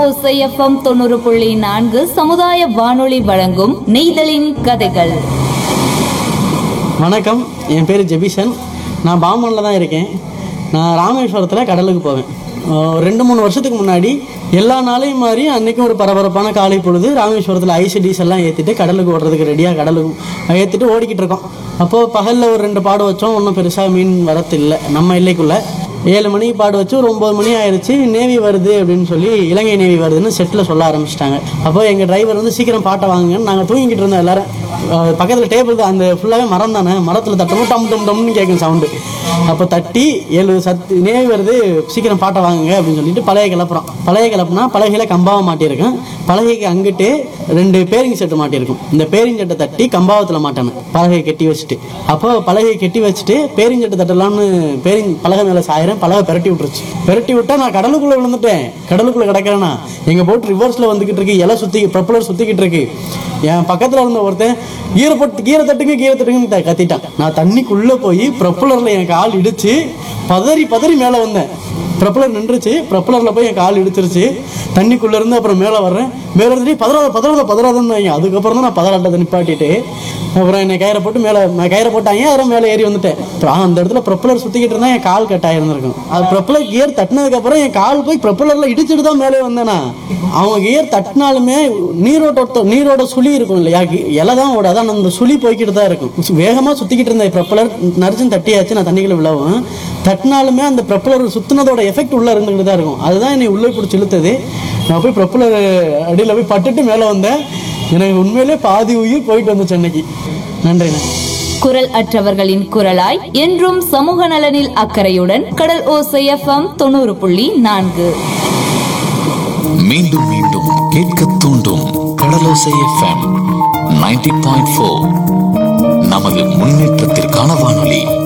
ஓசை எஃப்எம் தொண்ணூறு புள்ளி நான்கு சமுதாய வானொலி வழங்கும் நெய்தலின் கதைகள் வணக்கம் என் பேர் ஜெபிசன் நான் பாம்பனில் தான் இருக்கேன் நான் ராமேஸ்வரத்தில் கடலுக்கு போவேன் அஹ் ரெண்டு மூணு வருஷத்துக்கு முன்னாடி எல்லா நாளையும் மாதிரி அன்றைக்கும் ஒரு பரபரப்பான காலை பொழுது ராமேஸ்வரத்தில் ஐசிடிஸ் எல்லாம் ஏற்றிட்டு கடலுக்கு ஓடுறதுக்கு ரெடியாக கடலுக்கு ஏற்றிட்டு ஓடிக்கிட்டு இருக்கோம் அப்போது பகலில் ஒரு ரெண்டு பாடு வச்சோம் ஒன்றும் பெருசாக மீன் வரத்து இல்லை நம்ம எல்லைக்குள்ளே ஏழு மணிக்கு பாடு வச்சு ஒரு ஒம்பது மணி ஆயிடுச்சு நேவி வருது அப்படின்னு சொல்லி இலங்கை நேவி வருதுன்னு செட்டில் சொல்ல ஆரம்பிச்சிட்டாங்க அப்போ எங்கள் டிரைவர் வந்து சீக்கிரம் பாட்டை வாங்குங்கன்னு நாங்கள் தூங்கிக்கிட்டு இருந்தோம் எல்லாரும் அஹ் பக்கத்தில் டேபிள் தான் அந்த ஃபுல்லாகவே மரம் தானே மரத்தில் தட்டணும் டம் டம் டம்னு கேட்கும் சவுண்டு அப்போ தட்டி ஏழு சத்து நேவி வருது சீக்கிரம் பாட்டை வாங்குங்க அப்படின்னு சொல்லிட்டு பழைய கிளப்புறோம் பழைய கிளப்புனா பலகையில் கம்பாவை மாட்டியிருக்கேன் பலகைக்கு அங்கிட்டு ரெண்டு பேரிங் செட்டு மாட்டியிருக்கும் இந்த பேரிங் செட்டை தட்டி கம்பாவத்தில் மாட்டேன் பலகையை கட்டி வச்சுட்டு அப்போ பலகையை கட்டி வச்சுட்டு பேரிங் செட்டை தட்டலாம்னு பேரிங் பலகை மேலே சாயிறேன் பலகை பெரட்டி விட்டுருச்சு பெரட்டி விட்டா நான் கடலுக்குள்ளே விழுந்துட்டேன் கடலுக்குள்ளே கிடக்கிறேன்னா எங்கள் போட் ரிவர்ஸில் வந்துக்கிட்டு இருக்கு இலை சுற்றி ப்ரொப்பலர் சுற்றிக்கிட்டு இருக்கு என் பக்கத்தில் இருந்த ஒருத்தன் கீரை போட்டு கீரை தட்டுங்க கீரை தட்டுங்கன்னு த- கத்திட்டான் நான் தண்ணிக்குள்ளே போய் ப்ரொப்பலரில் என் கால் இடிச்சு பதறி பதறி மேலே வந்தேன் ப்ரொப்பலர் நின்றுச்சு ப்ரொப்பலரில் போய் என் கால் இடிச்சிருச்சு தண்ணிக்குள்ளே இருந்து அப்புறம் மேலே வர்றேன் மேலே இருந்து பதறாத பதறாத பதறாதன்னு வைங்க அதுக்கப்புறம் தான் நான் பதறாட்டத்தை நிப்பாட்டிட்டு அப்புறம் என்னை கயிறை போட்டு மேலே கயிறை போட்டாங்க அப்புறம் மேலே ஏறி வந்துட்டேன் அப்புறம் அந்த இடத்துல ப்ரொப்பலர் சுற்றிக்கிட்டு இருந்தால் என் கால் கட் ஆயிருந்திருக்கும் அது ப்ரொப்பலர் கியர் தட்டினதுக்கப்புறம் என் கால் போய் ப்ரொப்பலரில் இடிச்சிட்டு தான் மேலே வந்தேனா அவங்க கியர் தட்டினாலுமே நீரோட்ட நீரோட சுழி இருக்கும் இல்லையா கி- இலை தான் ஓடாது ஆனால் அந்த சுழி போய்கிட்டு தான் இருக்கும் வேகமாக சுற்றிக்கிட்டு இருந்த ப்ரொப்பலர் நரிச்சுன்னு தட்டியாச்சு நான் தண்ணிக்குள்ள விழவும் தட்டினாலுமே அந்த ப்ரொப்பலர் சுற்றினதோட எஃபெக்ட் உள்ளே இருந்துக்கிட்டு தான் இருக்கும் அதுதான் என்னை உள்ளே பிடிச்சி இழுத்தது நான் போய் ப்ரொப்பலர் அடியில் போய் பட்டுட்டு மேலே வந்தேன் எனக்கு உண்மையிலே பாதி உயிர் போயிட்டு வந்து சென்னைக்கு நன்றிண்ணே குரல் அற்றவர்களின் குரலாய் என்றும் சமூக நலனில் அக்கறையுடன் கடல் ஓசை எஃப்எம் தொண்ணூறு புள்ளி நான்கு மீண்டும் மீண்டும் கேட்க தூண்டும் Kadalosai FM ninety point four நமது முன்னேற்றத்திற்கான வானொலி